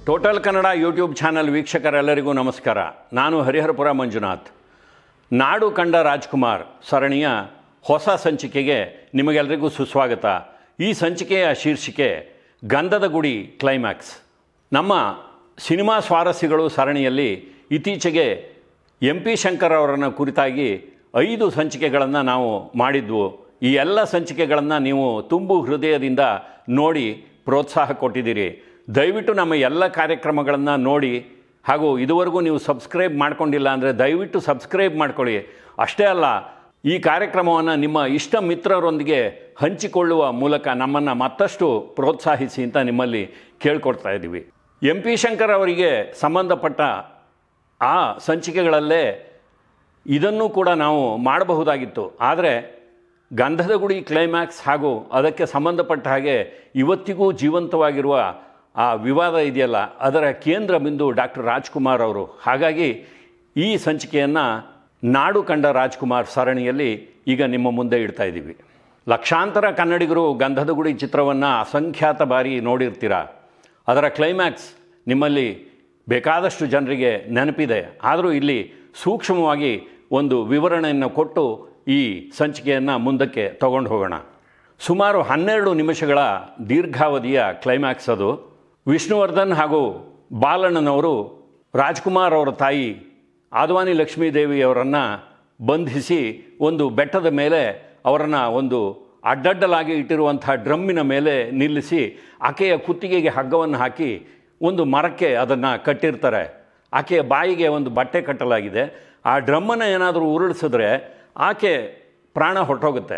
total Kannada YouTube channel ವೀಕ್ಷಕರೆಲ್ಲರಿಗೂ ನಮಸ್ಕಾರ ನಾನು ಹರಿಹರಪುರ ಮಂಜುನಾಥ್ ನಾಡು ಕಂಡ ರಾಜ್ಕುಮಾರ್ ಸರಣಿಯ ಹೊಸ ಸಂಚಿಕೆಗೆ ನಿಮಗೆಲ್ಲರಿಗೂ ಸುಸ್ವಾಗತ ಈ ಸಂಚಿಕೆಯ ಶೀರ್ಷಿಕೆ ಗಂಧದ ಗುಡಿ ಕ್ಲೈಮ್ಯಾಕ್ಸ್ ನಮ್ಮ ಸಿನಿಮಾ ಸ್ವಾರಸ್ಯಗಳು ಸರಣಿಯಲ್ಲಿ ಇತ್ತೀಚೆಗೆ ಎಂ ಪಿ ಶಂಕರ್ ಅವರನ್ನು ಕುರಿತಾಗಿ ಐದು ಸಂಚಿಕೆಗಳನ್ನು ನಾವು ಮಾಡಿದ್ವು ಈ ಎಲ್ಲ ಸಂಚಿಕೆಗಳನ್ನು ನೀವು ತುಂಬು ಹೃದಯದಿಂದ ನೋಡಿ ಪ್ರೋತ್ಸಾಹ ಕೊಟ್ಟಿದ್ದೀರಿ ದಯವಿಟ್ಟು ನಮ್ಮ ಎಲ್ಲ ಕಾರ್ಯಕ್ರಮಗಳನ್ನು ನೋಡಿ ಹಾಗೂ ಇದುವರೆಗೂ ನೀವು ಸಬ್ಸ್ಕ್ರೈಬ್ ಮಾಡ್ಕೊಂಡಿಲ್ಲ ಅಂದರೆ ದಯವಿಟ್ಟು ಸಬ್ಸ್ಕ್ರೈಬ್ ಮಾಡ್ಕೊಳ್ಳಿ ಅಷ್ಟೇ ಅಲ್ಲ ಈ ಕಾರ್ಯಕ್ರಮವನ್ನು ನಿಮ್ಮ ಇಷ್ಟ ಮಿತ್ರರೊಂದಿಗೆ ಹಂಚಿಕೊಳ್ಳುವ ಮೂಲಕ ನಮ್ಮನ್ನು ಮತ್ತಷ್ಟು ಪ್ರೋತ್ಸಾಹಿಸಿ ಅಂತ ನಿಮ್ಮಲ್ಲಿ ಕೇಳ್ಕೊಡ್ತಾ ಇದ್ದೀವಿ ಎಂ ಪಿ ಶಂಕರ್ ಅವರಿಗೆ ಸಂಬಂಧಪಟ್ಟ ಆ ಸಂಚಿಕೆಗಳಲ್ಲೇ ಇದನ್ನು ಕೂಡ ನಾವು ಮಾಡಬಹುದಾಗಿತ್ತು ಆದರೆ ಗಂಧದ ಗುಡಿ ಕ್ಲೈಮ್ಯಾಕ್ಸ್ ಹಾಗೂ ಅದಕ್ಕೆ ಸಂಬಂಧಪಟ್ಟ ಹಾಗೆ ಇವತ್ತಿಗೂ ಜೀವಂತವಾಗಿರುವ ಆ ವಿವಾದ ಇದೆಯಲ್ಲ ಅದರ ಕೇಂದ್ರ ಬಿಂದು ಡಾಕ್ಟರ್ ರಾಜ್ಕುಮಾರ್ ಅವರು ಹಾಗಾಗಿ ಈ ಸಂಚಿಕೆಯನ್ನು ನಾಡು ಕಂಡ ರಾಜ್ಕುಮಾರ್ ಸರಣಿಯಲ್ಲಿ ಈಗ ನಿಮ್ಮ ಮುಂದೆ ಇಡ್ತಾ ಇದ್ದೀವಿ ಲಕ್ಷಾಂತರ ಕನ್ನಡಿಗರು ಗಂಧದ ಗುಡಿ ಚಿತ್ರವನ್ನು ಅಸಂಖ್ಯಾತ ಬಾರಿ ನೋಡಿರ್ತೀರ ಅದರ ಕ್ಲೈಮ್ಯಾಕ್ಸ್ ನಿಮ್ಮಲ್ಲಿ ಬೇಕಾದಷ್ಟು ಜನರಿಗೆ ನೆನಪಿದೆ ಆದರೂ ಇಲ್ಲಿ ಸೂಕ್ಷ್ಮವಾಗಿ ಒಂದು ವಿವರಣೆಯನ್ನು ಕೊಟ್ಟು ಈ ಸಂಚಿಕೆಯನ್ನು ಮುಂದಕ್ಕೆ ತಗೊಂಡು ಹೋಗೋಣ ಸುಮಾರು ಹನ್ನೆರಡು ನಿಮಿಷಗಳ ದೀರ್ಘಾವಧಿಯ ಕ್ಲೈಮ್ಯಾಕ್ಸ್ ಅದು ವಿಷ್ಣುವರ್ಧನ್ ಹಾಗೂ ಬಾಲಣ್ಣನವರು ರಾಜ್ಕುಮಾರ್ ಅವರ ತಾಯಿ ಆದ್ವಾನಿ ಲಕ್ಷ್ಮೀದೇವಿಯವರನ್ನು ಬಂಧಿಸಿ ಒಂದು ಬೆಟ್ಟದ ಮೇಲೆ ಅವರನ್ನು ಒಂದು ಅಡ್ಡಡ್ಡಲಾಗಿ ಇಟ್ಟಿರುವಂಥ ಡ್ರಮ್ಮಿನ ಮೇಲೆ ನಿಲ್ಲಿಸಿ ಆಕೆಯ ಕುತ್ತಿಗೆಗೆ ಹಗ್ಗವನ್ನು ಹಾಕಿ ಒಂದು ಮರಕ್ಕೆ ಅದನ್ನು ಕಟ್ಟಿರ್ತಾರೆ ಆಕೆಯ ಬಾಯಿಗೆ ಒಂದು ಬಟ್ಟೆ ಕಟ್ಟಲಾಗಿದೆ ಆ ಡ್ರಮ್ಮನ್ನು ಏನಾದರೂ ಉರುಳಿಸಿದ್ರೆ ಆಕೆ ಪ್ರಾಣ ಹೊರಟೋಗುತ್ತೆ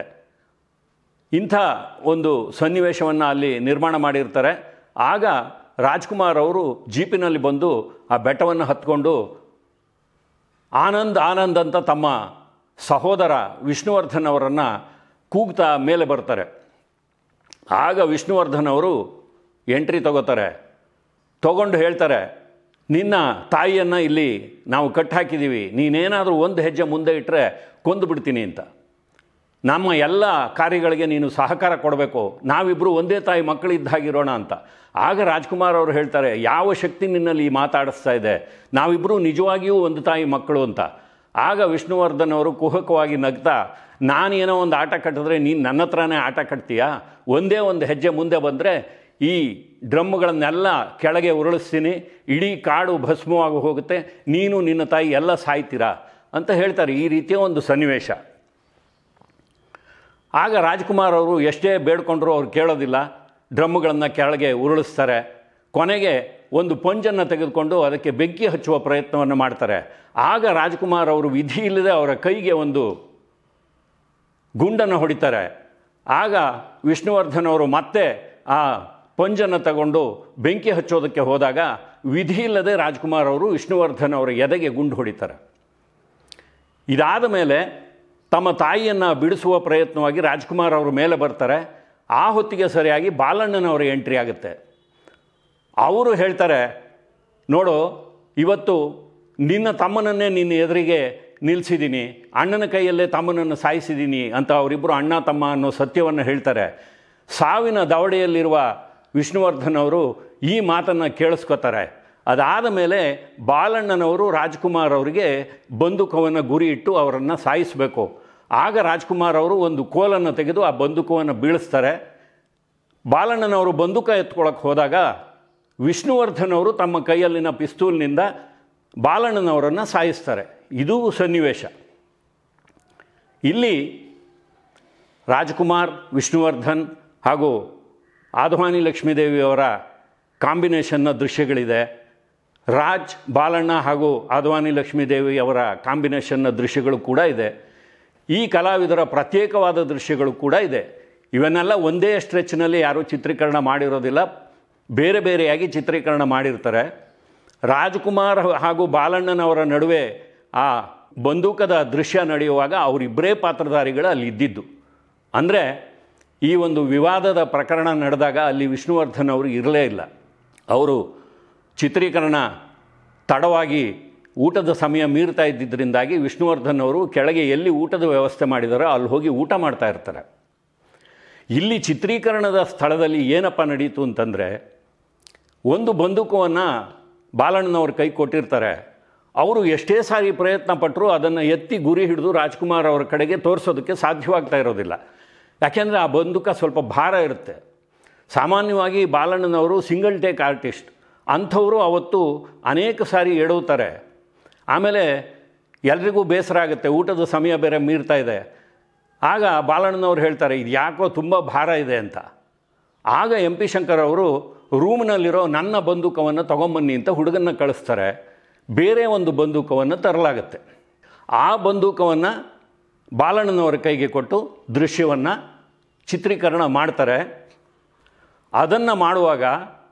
ಇಂಥ ಒಂದು ಸನ್ನಿವೇಶವನ್ನು ಅಲ್ಲಿ ನಿರ್ಮಾಣ ಮಾಡಿರ್ತಾರೆ ಆಗ ರಾಜ್ಕುಮಾರ್ ಅವರು ಜೀಪಿನಲ್ಲಿ ಬಂದು ಆ ಬೆಟ್ಟವನ್ನು ಹತ್ಕೊಂಡು ಆನಂದ್ ಆನಂದ್ ಅಂತ ತಮ್ಮ ಸಹೋದರ ವಿಷ್ಣುವರ್ಧನ್ ಅವರನ್ನು ಕೂಗ್ತಾ ಮೇಲೆ ಬರ್ತಾರೆ ಆಗ ವಿಷ್ಣುವರ್ಧನ್ ಅವರು ಎಂಟ್ರಿ ತಗೋತಾರೆ ತಗೊಂಡು ಹೇಳ್ತಾರೆ ನಿನ್ನ ತಾಯಿಯನ್ನು ಇಲ್ಲಿ ನಾವು ಕಟ್ಟಾಕಿದ್ದೀವಿ ನೀನೇನಾದರೂ ಒಂದು ಹೆಜ್ಜೆ ಮುಂದೆ ಇಟ್ಟರೆ ಕೊಂದು ಬಿಡ್ತೀನಿ ಅಂತ ನಮ್ಮ ಎಲ್ಲ ಕಾರ್ಯಗಳಿಗೆ ನೀನು ಸಹಕಾರ ಕೊಡಬೇಕು ನಾವಿಬ್ಬರು ಒಂದೇ ತಾಯಿ ಮಕ್ಕಳಿದ್ದಾಗಿರೋಣ ಅಂತ ಆಗ ರಾಜ್ಕುಮಾರ್ ಅವರು ಹೇಳ್ತಾರೆ ಯಾವ ಶಕ್ತಿ ನಿನ್ನಲ್ಲಿ ಮಾತಾಡಿಸ್ತಾ ಇದೆ ನಾವಿಬ್ಬರು ನಿಜವಾಗಿಯೂ ಒಂದು ತಾಯಿ ಮಕ್ಕಳು ಅಂತ ಆಗ ವಿಷ್ಣುವರ್ಧನ್ ಅವರು ಕುಹಕವಾಗಿ ನಗ್ತಾ ನಾನೇನೋ ಒಂದು ಆಟ ಕಟ್ಟಿದ್ರೆ ನೀನು ನನ್ನ ಹತ್ರನೇ ಆಟ ಕಟ್ತೀಯಾ ಒಂದೇ ಒಂದು ಹೆಜ್ಜೆ ಮುಂದೆ ಬಂದರೆ ಈ ಡ್ರಮ್ಗಳನ್ನೆಲ್ಲ ಕೆಳಗೆ ಉರುಳಿಸ್ತೀನಿ ಇಡೀ ಕಾಡು ಭಸ್ಮವಾಗಿ ಹೋಗುತ್ತೆ ನೀನು ನಿನ್ನ ತಾಯಿ ಎಲ್ಲ ಸಾಯ್ತೀರಾ ಅಂತ ಹೇಳ್ತಾರೆ ಈ ರೀತಿಯ ಒಂದು ಸನ್ನಿವೇಶ ಆಗ ರಾಜ್ಕುಮಾರ್ ಅವರು ಎಷ್ಟೇ ಬೇಡ್ಕೊಂಡ್ರು ಅವ್ರು ಕೇಳೋದಿಲ್ಲ ಡ್ರಮ್ಗಳನ್ನು ಕೆಳಗೆ ಉರುಳಿಸ್ತಾರೆ ಕೊನೆಗೆ ಒಂದು ಪಂಜನ್ನು ತೆಗೆದುಕೊಂಡು ಅದಕ್ಕೆ ಬೆಂಕಿ ಹಚ್ಚುವ ಪ್ರಯತ್ನವನ್ನು ಮಾಡ್ತಾರೆ ಆಗ ರಾಜ್ಕುಮಾರ್ ಅವರು ವಿಧಿ ಇಲ್ಲದೆ ಅವರ ಕೈಗೆ ಒಂದು ಗುಂಡನ್ನು ಹೊಡಿತಾರೆ ಆಗ ವಿಷ್ಣುವರ್ಧನ್ ಅವರು ಮತ್ತೆ ಆ ಪಂಜನ್ನು ತಗೊಂಡು ಬೆಂಕಿ ಹಚ್ಚೋದಕ್ಕೆ ಹೋದಾಗ ವಿಧಿ ಇಲ್ಲದೆ ರಾಜ್ಕುಮಾರ್ ಅವರು ವಿಷ್ಣುವರ್ಧನ್ ಅವರ ಎದೆಗೆ ಗುಂಡು ಹೊಡಿತಾರೆ ಇದಾದ ಮೇಲೆ ತಮ್ಮ ತಾಯಿಯನ್ನು ಬಿಡಿಸುವ ಪ್ರಯತ್ನವಾಗಿ ರಾಜ್ಕುಮಾರ್ ಅವರು ಮೇಲೆ ಬರ್ತಾರೆ ಆ ಹೊತ್ತಿಗೆ ಸರಿಯಾಗಿ ಬಾಲಣ್ಣನವರ ಎಂಟ್ರಿ ಆಗುತ್ತೆ ಅವರು ಹೇಳ್ತಾರೆ ನೋಡು ಇವತ್ತು ನಿನ್ನ ತಮ್ಮನನ್ನೇ ನಿನ್ನ ಎದುರಿಗೆ ನಿಲ್ಲಿಸಿದ್ದೀನಿ ಅಣ್ಣನ ಕೈಯಲ್ಲೇ ತಮ್ಮನನ್ನು ಸಾಯಿಸಿದ್ದೀನಿ ಅಂತ ಅವರಿಬ್ಬರು ಅಣ್ಣ ತಮ್ಮ ಅನ್ನೋ ಸತ್ಯವನ್ನು ಹೇಳ್ತಾರೆ ಸಾವಿನ ದವಡೆಯಲ್ಲಿರುವ ವಿಷ್ಣುವರ್ಧನ್ ಅವರು ಈ ಮಾತನ್ನು ಕೇಳಿಸ್ಕೊತಾರೆ ಅದಾದ ಮೇಲೆ ಬಾಲಣ್ಣನವರು ರಾಜ್ಕುಮಾರ್ ಅವರಿಗೆ ಬಂದೂಕವನ್ನು ಗುರಿ ಇಟ್ಟು ಅವರನ್ನು ಸಾಯಿಸಬೇಕು ಆಗ ರಾಜ್ಕುಮಾರ್ ಅವರು ಒಂದು ಕೋಲನ್ನು ತೆಗೆದು ಆ ಬಂದೂಕವನ್ನು ಬೀಳಿಸ್ತಾರೆ ಬಾಲಣ್ಣನವರು ಬಂದೂಕ ಎತ್ಕೊಳ್ಳೋಕೆ ಹೋದಾಗ ವಿಷ್ಣುವರ್ಧನ್ ಅವರು ತಮ್ಮ ಕೈಯಲ್ಲಿನ ಪಿಸ್ತೂಲ್ನಿಂದ ಬಾಲಣ್ಣನವರನ್ನು ಸಾಯಿಸ್ತಾರೆ ಇದು ಸನ್ನಿವೇಶ ಇಲ್ಲಿ ರಾಜ್ಕುಮಾರ್ ವಿಷ್ಣುವರ್ಧನ್ ಹಾಗೂ ಆದ್ವಾನಿ ಲಕ್ಷ್ಮೀದೇವಿಯವರ ಕಾಂಬಿನೇಷನ್ನ ದೃಶ್ಯಗಳಿದೆ ರಾಜ್ ಬಾಲಣ್ಣ ಹಾಗೂ ಆದ್ವಾನಿ ಲಕ್ಷ್ಮೀದೇವಿ ಅವರ ಕಾಂಬಿನೇಷನ್ನ ದೃಶ್ಯಗಳು ಕೂಡ ಇದೆ ಈ ಕಲಾವಿದರ ಪ್ರತ್ಯೇಕವಾದ ದೃಶ್ಯಗಳು ಕೂಡ ಇದೆ ಇವನ್ನೆಲ್ಲ ಒಂದೇ ಸ್ಟ್ರೆಚ್ನಲ್ಲಿ ಯಾರೂ ಚಿತ್ರೀಕರಣ ಮಾಡಿರೋದಿಲ್ಲ ಬೇರೆ ಬೇರೆಯಾಗಿ ಚಿತ್ರೀಕರಣ ಮಾಡಿರ್ತಾರೆ ರಾಜ್ಕುಮಾರ್ ಹಾಗೂ ಬಾಲಣ್ಣನವರ ನಡುವೆ ಆ ಬಂದೂಕದ ದೃಶ್ಯ ನಡೆಯುವಾಗ ಅವರಿಬ್ಬರೇ ಪಾತ್ರಧಾರಿಗಳು ಅಲ್ಲಿ ಇದ್ದಿದ್ದು ಅಂದರೆ ಈ ಒಂದು ವಿವಾದದ ಪ್ರಕರಣ ನಡೆದಾಗ ಅಲ್ಲಿ ವಿಷ್ಣುವರ್ಧನ್ ಅವರು ಇರಲೇ ಇಲ್ಲ ಅವರು ಚಿತ್ರೀಕರಣ ತಡವಾಗಿ ಊಟದ ಸಮಯ ಮೀರ್ತಾ ಇದ್ದಿದ್ದರಿಂದಾಗಿ ವಿಷ್ಣುವರ್ಧನ್ ಅವರು ಕೆಳಗೆ ಎಲ್ಲಿ ಊಟದ ವ್ಯವಸ್ಥೆ ಮಾಡಿದಾರೋ ಅಲ್ಲಿ ಹೋಗಿ ಊಟ ಮಾಡ್ತಾ ಇರ್ತಾರೆ ಇಲ್ಲಿ ಚಿತ್ರೀಕರಣದ ಸ್ಥಳದಲ್ಲಿ ಏನಪ್ಪ ನಡೀತು ಅಂತಂದರೆ ಒಂದು ಬಂದೂಕವನ್ನು ಬಾಲಣ್ಣನವ್ರ ಕೈ ಕೊಟ್ಟಿರ್ತಾರೆ ಅವರು ಎಷ್ಟೇ ಸಾರಿ ಪ್ರಯತ್ನ ಪಟ್ಟರು ಅದನ್ನು ಎತ್ತಿ ಗುರಿ ಹಿಡಿದು ರಾಜ್ಕುಮಾರ್ ಅವರ ಕಡೆಗೆ ತೋರಿಸೋದಕ್ಕೆ ಸಾಧ್ಯವಾಗ್ತಾ ಇರೋದಿಲ್ಲ ಯಾಕೆಂದರೆ ಆ ಬಂದೂಕ ಸ್ವಲ್ಪ ಭಾರ ಇರುತ್ತೆ ಸಾಮಾನ್ಯವಾಗಿ ಬಾಲಣ್ಣನವರು ಸಿಂಗಲ್ ಟೇಕ್ ಆರ್ಟಿಸ್ಟ್ ಅಂಥವರು ಅವತ್ತು ಅನೇಕ ಸಾರಿ ಎಡವುತ್ತಾರೆ ಆಮೇಲೆ ಎಲ್ರಿಗೂ ಬೇಸರ ಆಗುತ್ತೆ ಊಟದ ಸಮಯ ಬೇರೆ ಮೀರ್ತಾ ಇದೆ ಆಗ ಬಾಲಣ್ಣನವ್ರು ಹೇಳ್ತಾರೆ ಇದು ಯಾಕೋ ತುಂಬ ಭಾರ ಇದೆ ಅಂತ ಆಗ ಎಂ ಪಿ ಶಂಕರ್ ಅವರು ರೂಮ್ನಲ್ಲಿರೋ ನನ್ನ ಬಂದೂಕವನ್ನು ತೊಗೊಂಬನ್ನಿ ಅಂತ ಹುಡುಗನ್ನ ಕಳಿಸ್ತಾರೆ ಬೇರೆ ಒಂದು ಬಂದೂಕವನ್ನು ತರಲಾಗುತ್ತೆ ಆ ಬಂದೂಕವನ್ನು ಬಾಲಣ್ಣನವರ ಕೈಗೆ ಕೊಟ್ಟು ದೃಶ್ಯವನ್ನು ಚಿತ್ರೀಕರಣ ಮಾಡ್ತಾರೆ ಅದನ್ನು ಮಾಡುವಾಗ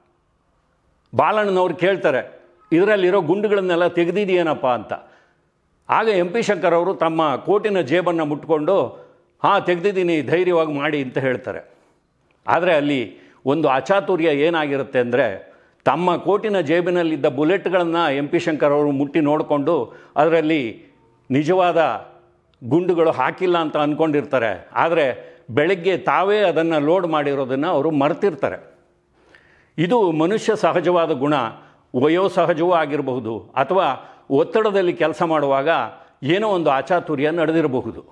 ಬಾಲಣ್ಣನವ್ರು ಕೇಳ್ತಾರೆ ಇದರಲ್ಲಿರೋ ಗುಂಡುಗಳನ್ನೆಲ್ಲ ತೆಗೆದಿದೆಯೇನಪ್ಪ ಅಂತ ಆಗ ಎಂ ಪಿ ಶಂಕರ್ ಅವರು ತಮ್ಮ ಕೋಟಿನ ಜೇಬನ್ನು ಮುಟ್ಕೊಂಡು ಹಾಂ ತೆಗೆದಿದ್ದೀನಿ ಧೈರ್ಯವಾಗಿ ಮಾಡಿ ಅಂತ ಹೇಳ್ತಾರೆ ಆದರೆ ಅಲ್ಲಿ ಒಂದು ಅಚಾತುರ್ಯ ಏನಾಗಿರುತ್ತೆ ಅಂದರೆ ತಮ್ಮ ಕೋಟಿನ ಜೇಬಿನಲ್ಲಿದ್ದ ಬುಲೆಟ್ಗಳನ್ನು ಎಂ ಪಿ ಶಂಕರ್ ಅವರು ಮುಟ್ಟಿ ನೋಡಿಕೊಂಡು ಅದರಲ್ಲಿ ನಿಜವಾದ ಗುಂಡುಗಳು ಹಾಕಿಲ್ಲ ಅಂತ ಅಂದ್ಕೊಂಡಿರ್ತಾರೆ ಆದರೆ ಬೆಳಗ್ಗೆ ತಾವೇ ಅದನ್ನು ಲೋಡ್ ಮಾಡಿರೋದನ್ನು ಅವರು ಮರ್ತಿರ್ತಾರೆ ಇದು ಮನುಷ್ಯ ಸಹಜವಾದ ಗುಣ ವಯೋಸಹಜವೂ ಆಗಿರಬಹುದು ಅಥವಾ ಒತ್ತಡದಲ್ಲಿ ಕೆಲಸ ಮಾಡುವಾಗ ಏನೋ ಒಂದು ಅಚಾತುರ್ಯ ನಡೆದಿರಬಹುದು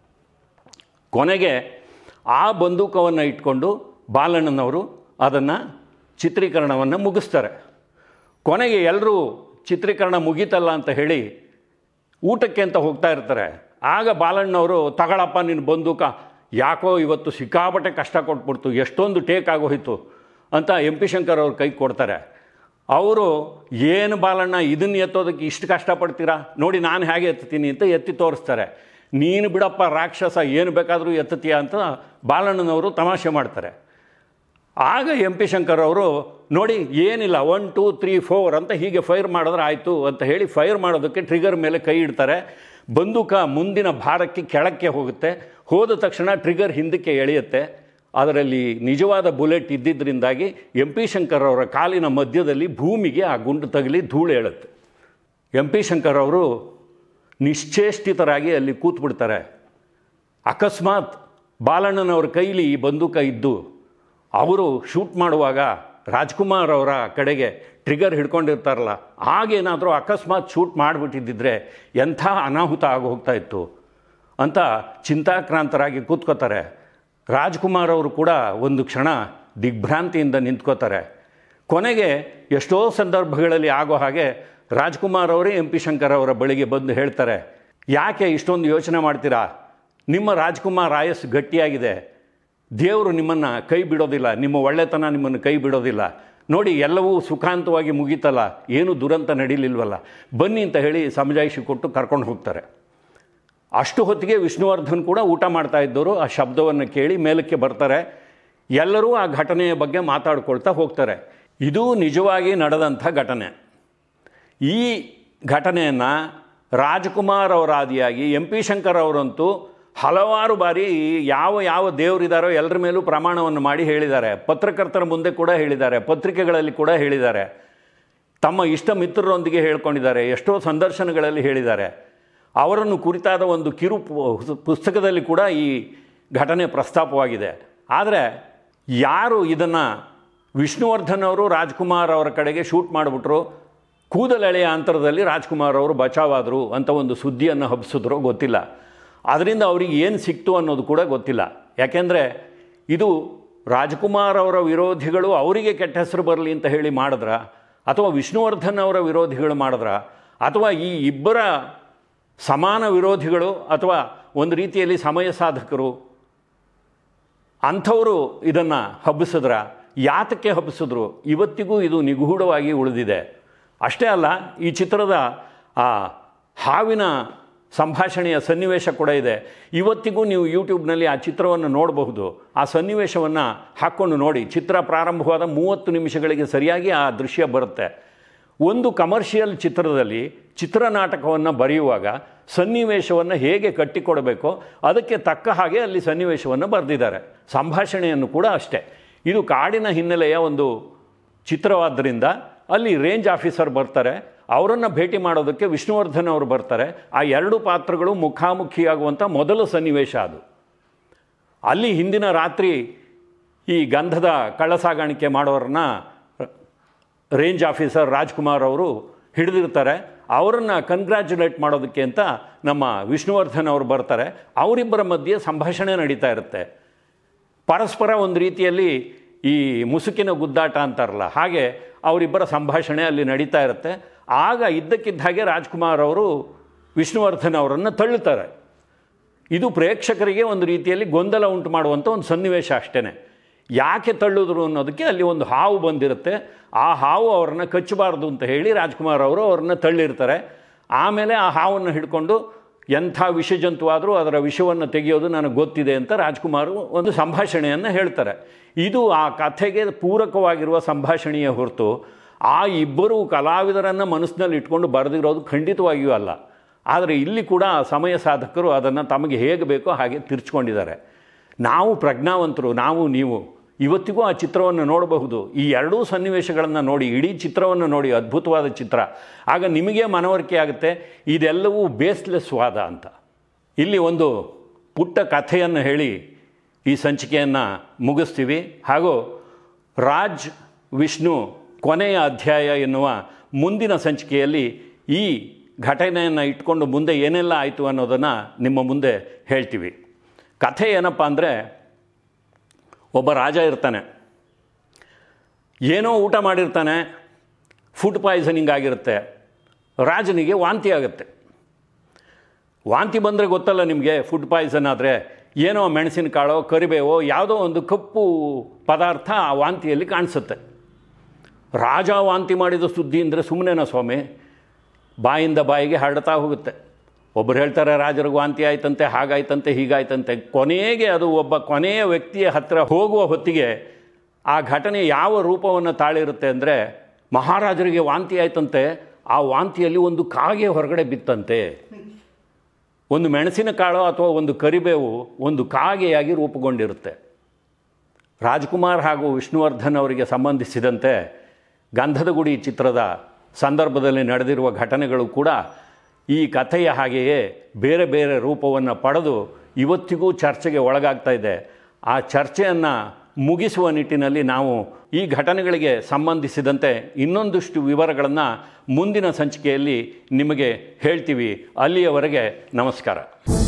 ಕೊನೆಗೆ ಆ ಬಂದೂಕವನ್ನು ಇಟ್ಕೊಂಡು ಬಾಲಣ್ಣನವರು ಅದನ್ನು ಚಿತ್ರೀಕರಣವನ್ನು ಮುಗಿಸ್ತಾರೆ ಕೊನೆಗೆ ಎಲ್ಲರೂ ಚಿತ್ರೀಕರಣ ಮುಗೀತಲ್ಲ ಅಂತ ಹೇಳಿ ಊಟಕ್ಕೆ ಅಂತ ಹೋಗ್ತಾ ಇರ್ತಾರೆ ಆಗ ಬಾಲಣ್ಣವರು ತಗೊಳಪ್ಪ ನಿನ್ನ ಬಂದೂಕ ಯಾಕೋ ಇವತ್ತು ಸಿಕ್ಕಾಪಟ್ಟೆ ಕಷ್ಟ ಕೊಟ್ಬಿಡ್ತು ಎಷ್ಟೊಂದು ಟೇಕ್ ಆಗೋಯ್ತು ಅಂತ ಎಂ ಪಿ ಶಂಕರ್ ಅವ್ರ ಕೈ ಕೊಡ್ತಾರೆ ಅವರು ಏನು ಬಾಲಣ್ಣ ಇದನ್ನು ಎತ್ತೋದಕ್ಕೆ ಇಷ್ಟು ಕಷ್ಟಪಡ್ತೀರಾ ನೋಡಿ ನಾನು ಹೇಗೆ ಎತ್ತೀನಿ ಅಂತ ಎತ್ತಿ ತೋರಿಸ್ತಾರೆ ನೀನು ಬಿಡಪ್ಪ ರಾಕ್ಷಸ ಏನು ಬೇಕಾದರೂ ಎತ್ತತೀಯ ಅಂತ ಬಾಲಣ್ಣನವರು ತಮಾಷೆ ಮಾಡ್ತಾರೆ ಆಗ ಎಂ ಪಿ ಶಂಕರ್ ಅವರು ನೋಡಿ ಏನಿಲ್ಲ ಒನ್ ಟೂ ತ್ರೀ ಫೋರ್ ಅಂತ ಹೀಗೆ ಫೈರ್ ಮಾಡಿದ್ರೆ ಆಯಿತು ಅಂತ ಹೇಳಿ ಫೈರ್ ಮಾಡೋದಕ್ಕೆ ಟ್ರಿಗರ್ ಮೇಲೆ ಕೈ ಇಡ್ತಾರೆ ಬಂದೂಕ ಮುಂದಿನ ಭಾರಕ್ಕೆ ಕೆಳಕ್ಕೆ ಹೋಗುತ್ತೆ ಹೋದ ತಕ್ಷಣ ಟ್ರಿಗರ್ ಹಿಂದಕ್ಕೆ ಎಳೆಯುತ್ತೆ ಅದರಲ್ಲಿ ನಿಜವಾದ ಬುಲೆಟ್ ಇದ್ದಿದ್ದರಿಂದಾಗಿ ಎಂ ಪಿ ಶಂಕರ್ ಅವರ ಕಾಲಿನ ಮಧ್ಯದಲ್ಲಿ ಭೂಮಿಗೆ ಆ ಗುಂಡು ತಗಲಿ ಧೂಳು ಹೇಳುತ್ತೆ ಎಂ ಪಿ ಶಂಕರ್ ಅವರು ನಿಶ್ಚೇಷ್ಟಿತರಾಗಿ ಅಲ್ಲಿ ಕೂತ್ಬಿಡ್ತಾರೆ ಅಕಸ್ಮಾತ್ ಬಾಲಣ್ಣನವ್ರ ಕೈಲಿ ಈ ಬಂದೂಕ ಇದ್ದು ಅವರು ಶೂಟ್ ಮಾಡುವಾಗ ರಾಜ್ಕುಮಾರ್ ಅವರ ಕಡೆಗೆ ಟ್ರಿಗರ್ ಹಿಡ್ಕೊಂಡಿರ್ತಾರಲ್ಲ ಆಗೇನಾದರೂ ಅಕಸ್ಮಾತ್ ಶೂಟ್ ಮಾಡಿಬಿಟ್ಟಿದ್ದಿದ್ರೆ ಎಂಥ ಅನಾಹುತ ಆಗಿ ಹೋಗ್ತಾ ಇತ್ತು ಅಂತ ಚಿಂತಾಕ್ರಾಂತರಾಗಿ ಕೂತ್ಕೋತಾರೆ ರಾಜ್ಕುಮಾರ್ ಅವರು ಕೂಡ ಒಂದು ಕ್ಷಣ ದಿಗ್ಭ್ರಾಂತಿಯಿಂದ ನಿಂತ್ಕೋತಾರೆ ಕೊನೆಗೆ ಎಷ್ಟೋ ಸಂದರ್ಭಗಳಲ್ಲಿ ಆಗೋ ಹಾಗೆ ರಾಜ್ಕುಮಾರ್ ಅವರೇ ಎಂ ಪಿ ಶಂಕರ್ ಅವರ ಬಳಿಗೆ ಬಂದು ಹೇಳ್ತಾರೆ ಯಾಕೆ ಇಷ್ಟೊಂದು ಯೋಚನೆ ಮಾಡ್ತೀರಾ ನಿಮ್ಮ ರಾಜ್ಕುಮಾರ್ ಆಯಸ್ ಗಟ್ಟಿಯಾಗಿದೆ ದೇವರು ನಿಮ್ಮನ್ನು ಕೈ ಬಿಡೋದಿಲ್ಲ ನಿಮ್ಮ ಒಳ್ಳೆತನ ನಿಮ್ಮನ್ನು ಕೈ ಬಿಡೋದಿಲ್ಲ ನೋಡಿ ಎಲ್ಲವೂ ಸುಖಾಂತವಾಗಿ ಮುಗೀತಲ್ಲ ಏನು ದುರಂತ ನಡೀಲಿಲ್ವಲ್ಲ ಬನ್ನಿ ಅಂತ ಹೇಳಿ ಸಮಜಾಯಿಷಿ ಕೊಟ್ಟು ಕರ್ಕೊಂಡು ಹೋಗ್ತಾರೆ ಅಷ್ಟು ಹೊತ್ತಿಗೆ ವಿಷ್ಣುವರ್ಧನ್ ಕೂಡ ಊಟ ಮಾಡ್ತಾ ಇದ್ದವರು ಆ ಶಬ್ದವನ್ನು ಕೇಳಿ ಮೇಲಕ್ಕೆ ಬರ್ತಾರೆ ಎಲ್ಲರೂ ಆ ಘಟನೆಯ ಬಗ್ಗೆ ಮಾತಾಡ್ಕೊಳ್ತಾ ಹೋಗ್ತಾರೆ ಇದು ನಿಜವಾಗಿ ನಡೆದಂಥ ಘಟನೆ ಈ ಘಟನೆಯನ್ನು ರಾಜ್ಕುಮಾರ್ ಅವರಾದಿಯಾಗಿ ಎಂ ಪಿ ಶಂಕರ್ ಅವರಂತೂ ಹಲವಾರು ಬಾರಿ ಯಾವ ಯಾವ ದೇವರಿದ್ದಾರೋ ಎಲ್ಲರ ಮೇಲೂ ಪ್ರಮಾಣವನ್ನು ಮಾಡಿ ಹೇಳಿದ್ದಾರೆ ಪತ್ರಕರ್ತರ ಮುಂದೆ ಕೂಡ ಹೇಳಿದ್ದಾರೆ ಪತ್ರಿಕೆಗಳಲ್ಲಿ ಕೂಡ ಹೇಳಿದ್ದಾರೆ ತಮ್ಮ ಇಷ್ಟ ಮಿತ್ರರೊಂದಿಗೆ ಹೇಳ್ಕೊಂಡಿದ್ದಾರೆ ಎಷ್ಟೋ ಸಂದರ್ಶನಗಳಲ್ಲಿ ಹೇಳಿದ್ದಾರೆ ಅವರನ್ನು ಕುರಿತಾದ ಒಂದು ಕಿರು ಪು- ಪುಸ್ತಕದಲ್ಲಿ ಕೂಡ ಈ ಘಟನೆ ಪ್ರಸ್ತಾಪವಾಗಿದೆ ಆದರೆ ಯಾರು ಇದನ್ನು ವಿಷ್ಣುವರ್ಧನ್ ಅವರು ರಾಜ್ಕುಮಾರ್ ಅವರ ಕಡೆಗೆ ಶೂಟ್ ಮಾಡಿಬಿಟ್ರು ಕೂದಲೆಳೆಯ ಅಂತರದಲ್ಲಿ ರಾಜ್ಕುಮಾರ್ ಅವರು ಬಚಾವಾದರು ಅಂತ ಒಂದು ಸುದ್ದಿಯನ್ನು ಹಬ್ಸಿದ್ರೋ ಗೊತ್ತಿಲ್ಲ ಅದರಿಂದ ಅವರಿಗೆ ಏನು ಸಿಕ್ತು ಅನ್ನೋದು ಕೂಡ ಗೊತ್ತಿಲ್ಲ ಯಾಕೆಂದರೆ ಇದು ರಾಜ್ಕುಮಾರ್ ಅವರ ವಿರೋಧಿಗಳು ಅವರಿಗೆ ಕೆಟ್ಟ ಹೆಸರು ಬರಲಿ ಅಂತ ಹೇಳಿ ಮಾಡಿದ್ರ ಅಥವಾ ವಿಷ್ಣುವರ್ಧನ್ ಅವರ ವಿರೋಧಿಗಳು ಮಾಡಿದ್ರ ಅಥವಾ ಈ ಇಬ್ಬರ ಸಮಾನ ವಿರೋಧಿಗಳು ಅಥವಾ ಒಂದು ರೀತಿಯಲ್ಲಿ ಸಮಯ ಸಾಧಕರು ಅಂಥವರು ಇದನ್ನು ಹಬ್ಬಿಸಿದ್ರ ಯಾತಕ್ಕೆ ಹಬ್ಬಿಸಿದ್ರು ಇವತ್ತಿಗೂ ಇದು ನಿಗೂಢವಾಗಿ ಉಳಿದಿದೆ ಅಷ್ಟೇ ಅಲ್ಲ ಈ ಚಿತ್ರದ ಆ ಹಾವಿನ ಸಂಭಾಷಣೆಯ ಸನ್ನಿವೇಶ ಕೂಡ ಇದೆ ಇವತ್ತಿಗೂ ನೀವು ಯೂಟ್ಯೂಬ್ನಲ್ಲಿ ಆ ಚಿತ್ರವನ್ನು ನೋಡಬಹುದು ಆ ಸನ್ನಿವೇಶವನ್ನು ಹಾಕ್ಕೊಂಡು ನೋಡಿ ಚಿತ್ರ ಪ್ರಾರಂಭವಾದ ಮೂವತ್ತು ನಿಮಿಷಗಳಿಗೆ ಸರಿಯಾಗಿ ಆ ದೃಶ್ಯ ಬರುತ್ತೆ ಒಂದು ಕಮರ್ಷಿಯಲ್ ಚಿತ್ರದಲ್ಲಿ ಚಿತ್ರನಾಟಕವನ್ನು ಬರೆಯುವಾಗ ಸನ್ನಿವೇಶವನ್ನು ಹೇಗೆ ಕಟ್ಟಿಕೊಡಬೇಕೋ ಅದಕ್ಕೆ ತಕ್ಕ ಹಾಗೆ ಅಲ್ಲಿ ಸನ್ನಿವೇಶವನ್ನು ಬರೆದಿದ್ದಾರೆ ಸಂಭಾಷಣೆಯನ್ನು ಕೂಡ ಅಷ್ಟೇ ಇದು ಕಾಡಿನ ಹಿನ್ನೆಲೆಯ ಒಂದು ಚಿತ್ರವಾದ್ದರಿಂದ ಅಲ್ಲಿ ರೇಂಜ್ ಆಫೀಸರ್ ಬರ್ತಾರೆ ಅವರನ್ನು ಭೇಟಿ ಮಾಡೋದಕ್ಕೆ ವಿಷ್ಣುವರ್ಧನ್ ಅವರು ಬರ್ತಾರೆ ಆ ಎರಡು ಪಾತ್ರಗಳು ಮುಖಾಮುಖಿಯಾಗುವಂಥ ಮೊದಲ ಸನ್ನಿವೇಶ ಅದು ಅಲ್ಲಿ ಹಿಂದಿನ ರಾತ್ರಿ ಈ ಗಂಧದ ಕಳ್ಳ ಸಾಗಾಣಿಕೆ ಮಾಡೋರನ್ನ ರೇಂಜ್ ಆಫೀಸರ್ ರಾಜ್ಕುಮಾರ್ ಅವರು ಹಿಡಿದಿರ್ತಾರೆ ಅವರನ್ನು ಕನ್ಗ್ರ್ಯಾಚುಲೇಟ್ ಮಾಡೋದಕ್ಕೆ ಅಂತ ನಮ್ಮ ವಿಷ್ಣುವರ್ಧನ್ ಅವರು ಬರ್ತಾರೆ ಅವರಿಬ್ಬರ ಮಧ್ಯೆ ಸಂಭಾಷಣೆ ನಡೀತಾ ಇರುತ್ತೆ ಪರಸ್ಪರ ಒಂದು ರೀತಿಯಲ್ಲಿ ಈ ಮುಸುಕಿನ ಗುದ್ದಾಟ ಅಂತಾರಲ್ಲ ಹಾಗೆ ಅವರಿಬ್ಬರ ಸಂಭಾಷಣೆ ಅಲ್ಲಿ ನಡೀತಾ ಇರುತ್ತೆ ಆಗ ಇದ್ದಕ್ಕಿದ್ದ ಹಾಗೆ ರಾಜ್ಕುಮಾರ್ ಅವರು ವಿಷ್ಣುವರ್ಧನ್ ಅವರನ್ನು ತಳ್ಳುತ್ತಾರೆ ಇದು ಪ್ರೇಕ್ಷಕರಿಗೆ ಒಂದು ರೀತಿಯಲ್ಲಿ ಗೊಂದಲ ಉಂಟು ಮಾಡುವಂಥ ಒಂದು ಸನ್ನಿವೇಶ ಅಷ್ಟೇ ಯಾಕೆ ತಳ್ಳಿದ್ರು ಅನ್ನೋದಕ್ಕೆ ಅಲ್ಲಿ ಒಂದು ಹಾವು ಬಂದಿರುತ್ತೆ ಆ ಹಾವು ಅವರನ್ನು ಕಚ್ಚಬಾರ್ದು ಅಂತ ಹೇಳಿ ರಾಜ್ಕುಮಾರ್ ಅವರು ಅವ್ರನ್ನ ತಳ್ಳಿರ್ತಾರೆ ಆಮೇಲೆ ಆ ಹಾವನ್ನು ಹಿಡ್ಕೊಂಡು ಎಂಥ ವಿಷಜಂತುವಾದರೂ ಅದರ ವಿಷವನ್ನು ತೆಗೆಯೋದು ನನಗೆ ಗೊತ್ತಿದೆ ಅಂತ ರಾಜ್ಕುಮಾರ್ ಒಂದು ಸಂಭಾಷಣೆಯನ್ನು ಹೇಳ್ತಾರೆ ಇದು ಆ ಕಥೆಗೆ ಪೂರಕವಾಗಿರುವ ಸಂಭಾಷಣೆಯ ಹೊರತು ಆ ಇಬ್ಬರು ಕಲಾವಿದರನ್ನು ಮನಸ್ಸಿನಲ್ಲಿ ಇಟ್ಕೊಂಡು ಬರೆದಿರೋದು ಖಂಡಿತವಾಗಿಯೂ ಅಲ್ಲ ಆದರೆ ಇಲ್ಲಿ ಕೂಡ ಸಮಯ ಸಾಧಕರು ಅದನ್ನು ತಮಗೆ ಹೇಗೆ ಬೇಕೋ ಹಾಗೆ ತಿರ್ಚ್ಕೊಂಡಿದ್ದಾರೆ ನಾವು ಪ್ರಜ್ಞಾವಂತರು ನಾವು ನೀವು ಇವತ್ತಿಗೂ ಆ ಚಿತ್ರವನ್ನು ನೋಡಬಹುದು ಈ ಎರಡೂ ಸನ್ನಿವೇಶಗಳನ್ನು ನೋಡಿ ಇಡೀ ಚಿತ್ರವನ್ನು ನೋಡಿ ಅದ್ಭುತವಾದ ಚಿತ್ರ ಆಗ ನಿಮಗೆ ಮನವರಿಕೆ ಆಗುತ್ತೆ ಇದೆಲ್ಲವೂ ಬೇಸ್ಲೆಸ್ ವಾದ ಅಂತ ಇಲ್ಲಿ ಒಂದು ಪುಟ್ಟ ಕಥೆಯನ್ನು ಹೇಳಿ ಈ ಸಂಚಿಕೆಯನ್ನು ಮುಗಿಸ್ತೀವಿ ಹಾಗೂ ರಾಜ್ ವಿಷ್ಣು ಕೊನೆಯ ಅಧ್ಯಾಯ ಎನ್ನುವ ಮುಂದಿನ ಸಂಚಿಕೆಯಲ್ಲಿ ಈ ಘಟನೆಯನ್ನು ಇಟ್ಕೊಂಡು ಮುಂದೆ ಏನೆಲ್ಲ ಆಯಿತು ಅನ್ನೋದನ್ನು ನಿಮ್ಮ ಮುಂದೆ ಹೇಳ್ತೀವಿ ಕಥೆ ಏನಪ್ಪ ಅಂದರೆ ಒಬ್ಬ ರಾಜ ಇರ್ತಾನೆ ಏನೋ ಊಟ ಮಾಡಿರ್ತಾನೆ ಫುಡ್ ಪಾಯ್ಸನಿಂಗ್ ಆಗಿರುತ್ತೆ ರಾಜನಿಗೆ ವಾಂತಿ ಆಗುತ್ತೆ ವಾಂತಿ ಬಂದರೆ ಗೊತ್ತಲ್ಲ ನಿಮಗೆ ಫುಡ್ ಪಾಯ್ಸನ್ ಆದರೆ ಏನೋ ಮೆಣಸಿನಕಾಳೋ ಕರಿಬೇವೋ ಯಾವುದೋ ಒಂದು ಕಪ್ಪು ಪದಾರ್ಥ ಆ ವಾಂತಿಯಲ್ಲಿ ಕಾಣಿಸುತ್ತೆ ರಾಜ ವಾಂತಿ ಮಾಡಿದ ಸುದ್ದಿ ಅಂದರೆ ಸುಮ್ಮನೆನಾ ಸ್ವಾಮಿ ಬಾಯಿಂದ ಬಾಯಿಗೆ ಹರಡ್ತಾ ಹೋಗುತ್ತೆ ಒಬ್ಬರು ಹೇಳ್ತಾರೆ ರಾಜರಿಗೆ ವಾಂತಿ ಆಯ್ತಂತೆ ಹಾಗಾಯ್ತಂತೆ ಹೀಗಾಯ್ತಂತೆ ಕೊನೆಗೆ ಅದು ಒಬ್ಬ ಕೊನೆಯ ವ್ಯಕ್ತಿಯ ಹತ್ತಿರ ಹೋಗುವ ಹೊತ್ತಿಗೆ ಆ ಘಟನೆ ಯಾವ ರೂಪವನ್ನು ತಾಳಿರುತ್ತೆ ಅಂದರೆ ಮಹಾರಾಜರಿಗೆ ವಾಂತಿ ಆಯ್ತಂತೆ ಆ ವಾಂತಿಯಲ್ಲಿ ಒಂದು ಕಾಗೆ ಹೊರಗಡೆ ಬಿತ್ತಂತೆ ಒಂದು ಮೆಣಸಿನ ಕಾಳು ಅಥವಾ ಒಂದು ಕರಿಬೇವು ಒಂದು ಕಾಗೆಯಾಗಿ ರೂಪುಗೊಂಡಿರುತ್ತೆ ರಾಜ್ಕುಮಾರ್ ಹಾಗೂ ವಿಷ್ಣುವರ್ಧನ್ ಅವರಿಗೆ ಸಂಬಂಧಿಸಿದಂತೆ ಗಂಧದ ಗುಡಿ ಚಿತ್ರದ ಸಂದರ್ಭದಲ್ಲಿ ನಡೆದಿರುವ ಘಟನೆಗಳು ಕೂಡ ಈ ಕಥೆಯ ಹಾಗೆಯೇ ಬೇರೆ ಬೇರೆ ರೂಪವನ್ನು ಪಡೆದು ಇವತ್ತಿಗೂ ಚರ್ಚೆಗೆ ಒಳಗಾಗ್ತಾ ಇದೆ ಆ ಚರ್ಚೆಯನ್ನು ಮುಗಿಸುವ ನಿಟ್ಟಿನಲ್ಲಿ ನಾವು ಈ ಘಟನೆಗಳಿಗೆ ಸಂಬಂಧಿಸಿದಂತೆ ಇನ್ನೊಂದಷ್ಟು ವಿವರಗಳನ್ನು ಮುಂದಿನ ಸಂಚಿಕೆಯಲ್ಲಿ ನಿಮಗೆ ಹೇಳ್ತೀವಿ ಅಲ್ಲಿಯವರೆಗೆ ನಮಸ್ಕಾರ